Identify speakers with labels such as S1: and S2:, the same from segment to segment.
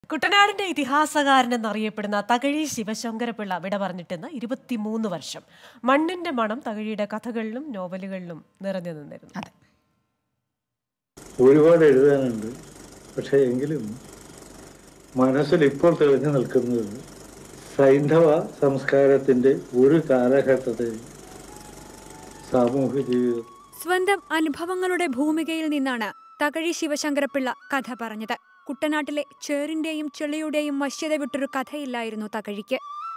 S1: കുട്ടനാടിന്റെ ഇതിഹാസകാരൻ എന്നറിയപ്പെടുന്ന തകഴി ശിവശങ്കരപിള്ള വിട പറഞ്ഞിട്ടെന്ന് ഇരുപത്തിമൂന്ന് വർഷം മണ്ണിന്റെ മണം തകഴിയുടെ കഥകളിലും നോവലുകളിലും നിറഞ്ഞു നിന്നിരുന്നു
S2: അതെ
S3: ഒരുപാട് എഴുതാനുണ്ട് പക്ഷേ എങ്കിലും മനസ്സിൽ ഇപ്പോൾ തെളിഞ്ഞു നിൽക്കുന്നത് സൈന്ധവ സംസ്കാരത്തിൻ്റെ ഒരു കാലഘട്ടത്തെ സാമൂഹ്യ ജീവിതം
S4: സ്വന്തം അനുഭവങ്ങളുടെ ഭൂമികയിൽ നിന്നാണ് തകഴി ശിവശങ്കരപിള്ള കഥ പറഞ്ഞത് കുട്ടനാട്ടിലെ ചേറിന്റെയും ചെളിയുടെയും വശ്യത വിട്ടൊരു കഥയില്ലായിരുന്നു തകഴിക്ക്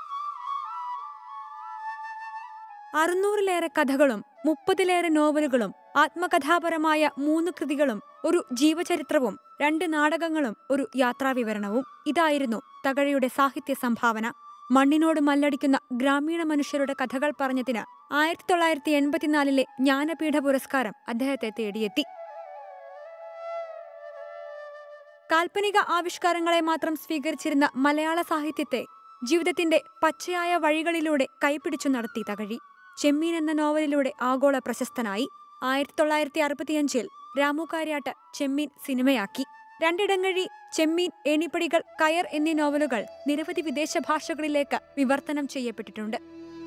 S4: അറുന്നൂറിലേറെ കഥകളും മുപ്പതിലേറെ നോവലുകളും ആത്മകഥാപരമായ മൂന്ന് കൃതികളും ഒരു ജീവചരിത്രവും രണ്ട് നാടകങ്ങളും ഒരു യാത്രാവിവരണവും ഇതായിരുന്നു തകഴിയുടെ സാഹിത്യ സംഭാവന മണ്ണിനോട് മല്ലടിക്കുന്ന ഗ്രാമീണ മനുഷ്യരുടെ കഥകൾ പറഞ്ഞതിന് ആയിരത്തി തൊള്ളായിരത്തി എൺപത്തിനാലിലെ ജ്ഞാനപീഠ പുരസ്കാരം അദ്ദേഹത്തെ തേടിയെത്തി കാൽപ്പനിക ആവിഷ്കാരങ്ങളെ മാത്രം സ്വീകരിച്ചിരുന്ന മലയാള സാഹിത്യത്തെ ജീവിതത്തിന്റെ പച്ചയായ വഴികളിലൂടെ കൈപിടിച്ചു നടത്തി തകഴി ചെമ്മീൻ എന്ന നോവലിലൂടെ ആഗോള പ്രശസ്തനായി ആയിരത്തി തൊള്ളായിരത്തി അറുപത്തിയഞ്ചിൽ രാമു കാര്യാട്ട് ചെമ്മീൻ സിനിമയാക്കി രണ്ടിടങ്ങഴി ചെമ്മീൻ ഏണിപ്പടികൾ കയർ എന്നീ നോവലുകൾ നിരവധി വിദേശ ഭാഷകളിലേക്ക് വിവർത്തനം ചെയ്യപ്പെട്ടിട്ടുണ്ട്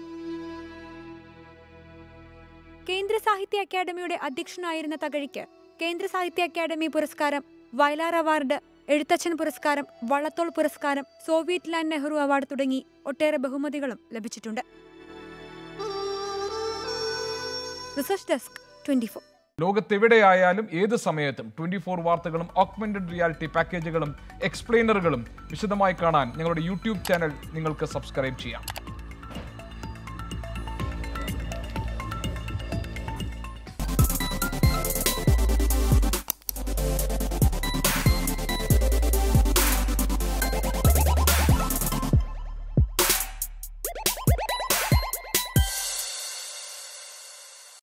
S4: കേന്ദ്ര സാഹിത്യ അക്കാദമിയുടെ അധ്യക്ഷനായിരുന്ന തകഴിക്ക് കേന്ദ്ര സാഹിത്യ അക്കാദമി പുരസ്കാരം വയലാർ അവാർഡ് എഴുത്തച്ഛൻ പുരസ്കാരം വള്ളത്തോൾ പുരസ്കാരം സോവിയറ്റ് ലാൻഡ് നെഹ്റു അവാർഡ് തുടങ്ങി ഒട്ടേറെ ബഹുമതികളും ലഭിച്ചിട്ടുണ്ട് റിസർച്ച് ഡെസ്ക് ട്വന്റി ഫോർ
S5: ലോകത്തെവിടെയായാലും ഏത് സമയത്തും ട്വന്റി ഫോർ വാർത്തകളും ഓഗ്മെന്റഡ് റിയാലിറ്റി പാക്കേജുകളും എക്സ്പ്ലെയിനറുകളും വിശദമായി കാണാൻ ഞങ്ങളുടെ യൂട്യൂബ് ചാനൽ നിങ്ങൾക്ക് സബ്സ്ക്രൈബ് ചെയ്യാം